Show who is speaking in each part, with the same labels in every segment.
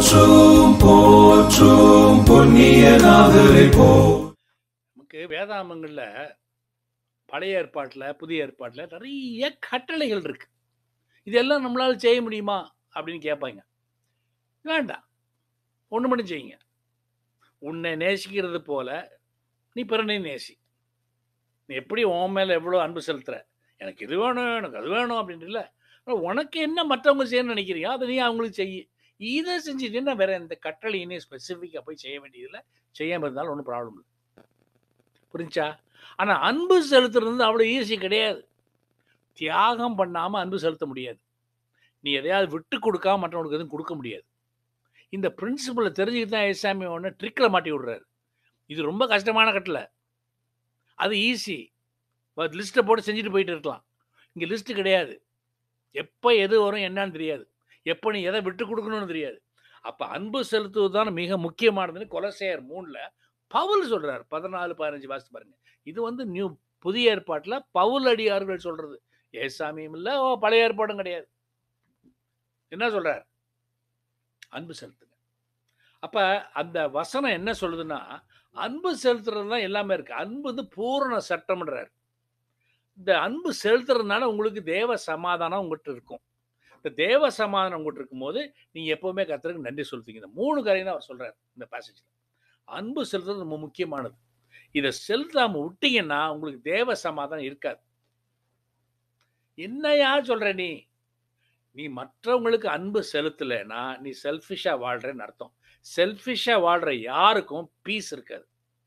Speaker 1: போற்றும் போற்றும் பொன்னியநாதரை போ
Speaker 2: நமக்கு வேதாமங்களில் பழைய ஏற்பாட்டில் புதிய ஏற்பாட்டில் நிறைய கட்டளைகள் இருக்கு இதெல்லாம் நம்மளால செய்ய முடியுமா அப்படின்னு கேட்பாங்க வேண்டாம் ஒன்று மட்டும் செய்யுங்க உன்னை நேசிக்கிறது போல நீ பிறனை நேசி நீ எப்படி உன் மேலே எவ்வளோ அன்பு செலுத்துற எனக்கு இது வேணும் எனக்கு அது வேணும் அப்படின்னு இல்லை ஆனா உனக்கு என்ன மற்றவங்க செய்யணும்னு நினைக்கிறியோ அதை நீ அவங்களுக்கு செய்ய இதை செஞ்சுட்டீங்கன்னா வேற எந்த கட்டளையுமே ஸ்பெசிஃபிக்காக போய் செய்ய வேண்டியதில்லை செய்யாமல் இருந்தாலும் ஒன்றும் ப்ராப்ளம் இல்லை புரிஞ்சா ஆனால் அன்பு செலுத்துறது அவ்வளோ ஈஸி கிடையாது தியாகம் பண்ணாமல் அன்பு செலுத்த முடியாது நீ எதையாவது விட்டு கொடுக்காம மற்றவனுக்கு எதுவும் கொடுக்க முடியாது இந்த பிரின்சிபலை தெரிஞ்சுக்கிட்டு தான் ஏசாமி ஒன்று ட்ரிக்கில் மாட்டி விடுறாரு இது ரொம்ப கஷ்டமான கட்டளை அது ஈஸி லிஸ்ட்டை போட்டு செஞ்சுட்டு போயிட்டு இருக்கலாம் இங்கே லிஸ்ட்டு கிடையாது எப்போ எது வரும் என்னன்னு தெரியாது எப்போ நீ எதை விட்டு கொடுக்கணும்னு தெரியாது அப்போ அன்பு செலுத்துவது தான் மிக முக்கியமானதுன்னு கொலசேயர் மூணில் பவுல் சொல்றார் பதினாலு பதினஞ்சு வாசித்து பாருங்க இது வந்து நியூ புதிய ஏற்பாட்டில் பவுல் அடியார்கள் சொல்றது ஏசாமியும் இல்லை ஓ பழைய ஏற்பாடும் கிடையாது என்ன சொல்றார் அன்பு செலுத்துங்க அப்ப அந்த வசனம் என்ன சொல்லுதுன்னா அன்பு செலுத்துறது தான் எல்லாமே இருக்கு அன்பு வந்து பூரண சட்டம்ன்றார் இந்த அன்பு செலுத்துறதுனால உங்களுக்கு தேவ சமாதானம் உங்கள்கிட்ட இருக்கும் இந்த தேவ சமாதானம் உங்கள்கிட்ட இருக்கும்போது நீங்க எப்பவுமே கர்த்தருக்கு நன்றி செலுத்துங்க இந்த மூணு காரியம் தான் அவர் சொல்றாரு இந்த பேசேஜ்ல அன்பு செலுத்துறது ரொம்ப முக்கியமானது இதை செலுத்தாம விட்டீங்கன்னா உங்களுக்கு தேவ சமாதானம் இருக்காது என்னையா சொல்ற நீ நீ மற்றவங்களுக்கு அன்பு செலுத்தலைன்னா நீ செல்ஃபிஷா வாழ்றேன்னு அர்த்தம் செல்ஃபிஷா வாழ்ற யாருக்கும் பீஸ் இருக்காது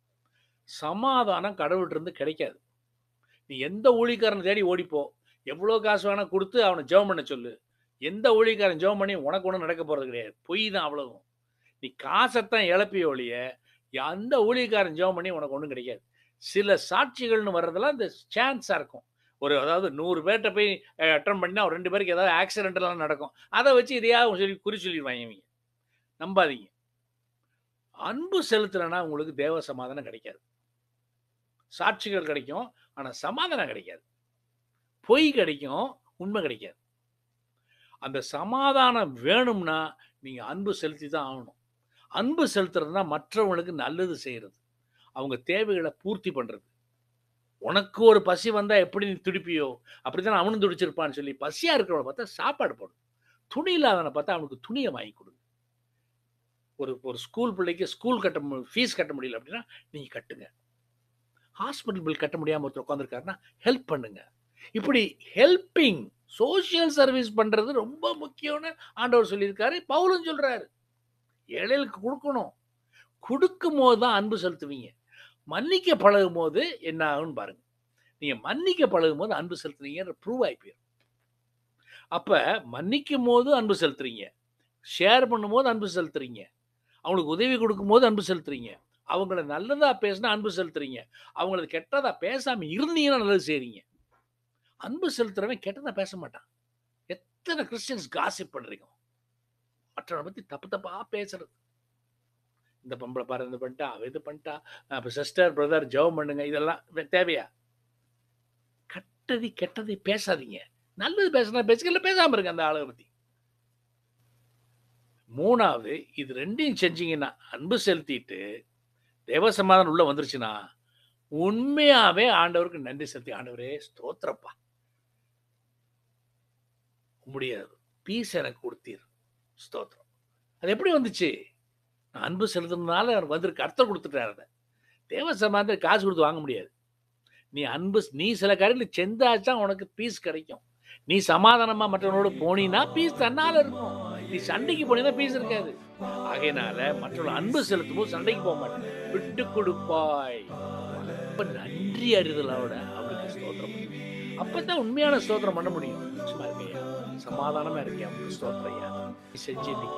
Speaker 2: சமாதானம் கடவுள்கிட்ட இருந்து கிடைக்காது நீ எந்த ஊழிக்காரனை தேடி ஓடிப்போ எவ்வளோ காசு வேணா கொடுத்து அவனை ஜெபம் பண்ண சொல்லு எந்த ஊழிக்காரன் ஜெபம் பண்ணி உனக்கு ஒன்றும் நடக்க போறது கிடையாது பொய் தான் அவ்வளவும் நீ காசைத்தான் இழப்பிய ஒழிய அந்த ஊழியக்காரன் ஜெபம் பண்ணி உனக்கு ஒன்றும் கிடைக்காது சில சாட்சிகள்னு வர்றதெல்லாம் இந்த சான்ஸாக இருக்கும் ஒரு அதாவது நூறு பேர்கிட்ட போய் அட்டன் பண்ணால் ஒரு ரெண்டு பேருக்கு ஏதாவது ஆக்சிடென்ட்லாம் நடக்கும் அதை வச்சு இதையாவது சொல்லி குறி சொல்லிடுவாங்க இவங்க நம்பாதீங்க அன்பு செலுத்தலைன்னா உங்களுக்கு தேவ சமாதானம் கிடைக்காது சாட்சிகள் கிடைக்கும் ஆனால் சமாதானம் கிடைக்காது பொய் கிடைக்கும் உண்மை கிடைக்காது அந்த சமாதானம் வேணும்னா நீங்கள் அன்பு செலுத்தி தான் ஆகணும் அன்பு செலுத்துறதுனா மற்றவங்களுக்கு நல்லது செய்கிறது அவங்க தேவைகளை பூர்த்தி பண்ணுறது உனக்கு ஒரு பசி வந்தால் எப்படி நீ துடிப்பியோ அப்படி தான் அவனும் துடிச்சிருப்பான்னு சொல்லி பசியாக இருக்கிறவனை பார்த்தா சாப்பாடு போடும் துணி இல்லாதவனை பார்த்தா அவனுக்கு துணியை வாங்கி கொடுங்க ஒரு ஒரு ஸ்கூல் பிள்ளைக்கு ஸ்கூல் கட்ட ஃபீஸ் கட்ட முடியல அப்படின்னா நீங்கள் கட்டுங்க ஹாஸ்பிட்டல் பில் கட்ட முடியாமல் ஒருத்தர் உட்காந்துருக்காருன்னா ஹெல்ப் பண்ணுங்க இப்படி ஹெல்பிங் சோஷியல் சர்வீஸ் பண்ணுறது ரொம்ப முக்கியம்னு ஆண்டவர் சொல்லியிருக்காரு பவுலும் சொல்கிறாரு ஏழைகளுக்கு கொடுக்கணும் கொடுக்கும் போது தான் அன்பு செலுத்துவீங்க மன்னிக்க பழகும் போது என்ன ஆகும்னு பாருங்க நீங்க மன்னிக்க பழகும் போது அன்பு செலுத்துறீங்க ப்ரூவ் ஆகி போயிடும் அப்ப மன்னிக்கும் போது அன்பு செலுத்துறீங்க ஷேர் பண்ணும்போது அன்பு செலுத்துறீங்க அவங்களுக்கு உதவி கொடுக்கும் போது அன்பு செலுத்துறீங்க அவங்கள நல்லதா பேசினா அன்பு செலுத்துறீங்க அவங்களது கெட்டதா பேசாம இருந்தீங்கன்னா நல்லது செய்றீங்க அன்பு செலுத்துறவன் கெட்டதா பேச மாட்டான் எத்தனை கிறிஸ்டியன்ஸ் காசிப் பண்றீங்க மற்றவனை பத்தி தப்பு தப்பா பேசுறது இந்த பொம்பளை பாரு இந்த பண்ணிட்டா அவ இது பண்ணிட்டா அப்போ சிஸ்டர் பிரதர் ஜெபம் பண்ணுங்க இதெல்லாம் வே- தேவையா கெட்டது கெட்டதை பேசாதீங்க நல்லது பேசினா பேசுக்கல பேசாம இருங்க அந்த ஆளை பத்தி மூணாவது இது ரெண்டையும் செஞ்சீங்கன்னா அன்பு செலுத்திட்டு தேவ சமாதானம் உள்ள வந்துருச்சுன்னா உண்மையாவே ஆண்டவருக்கு நன்றி செலுத்தி ஆண்டவரே ஸ்தோத்திரப்பா முடியாது பீஸ் எனக்கு கொடுத்தீர் ஸ்தோத்திரம் அது எப்படி வந்துச்சு நான் அன்பு செலுத்துறதுனால அவர் வந்திருக்கு அர்த்தம் கொடுத்துட்டாரு அதை தேவ சமாதானம் காசு கொடுத்து வாங்க முடியாது நீ அன்பு நீ சில காரியங்களை செஞ்சாச்சா உனக்கு பீஸ் கிடைக்கும் நீ சமாதானமா மற்றவனோட போனீன்னா பீஸ் தன்னால இருக்கும் நீ சண்டைக்கு போனீங்கன்னா பீஸ் இருக்காது ஆகையினால மற்றவங்க அன்பு செலுத்தும் போது சண்டைக்கு போக மாட்டேன் விட்டு கொடுப்பாய் அப்ப நன்றி அறிதலோட அவருக்கு ஸ்தோத்திரம் பண்ணு. அப்பதான் உண்மையான ஸ்தோத்திரம் பண்ண முடியும் சும்மா இருக்கையா சமாதானமா இருக்கேன் அவனுக்கு ஸ்தோத்திரம் ஐயா நீ செஞ்சு இன்னைக்கு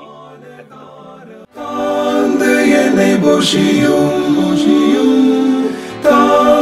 Speaker 2: கத்துக்கணும்
Speaker 1: தாழ்ந்து என்னை போஷியும் போஷியும் தாழ்ந்து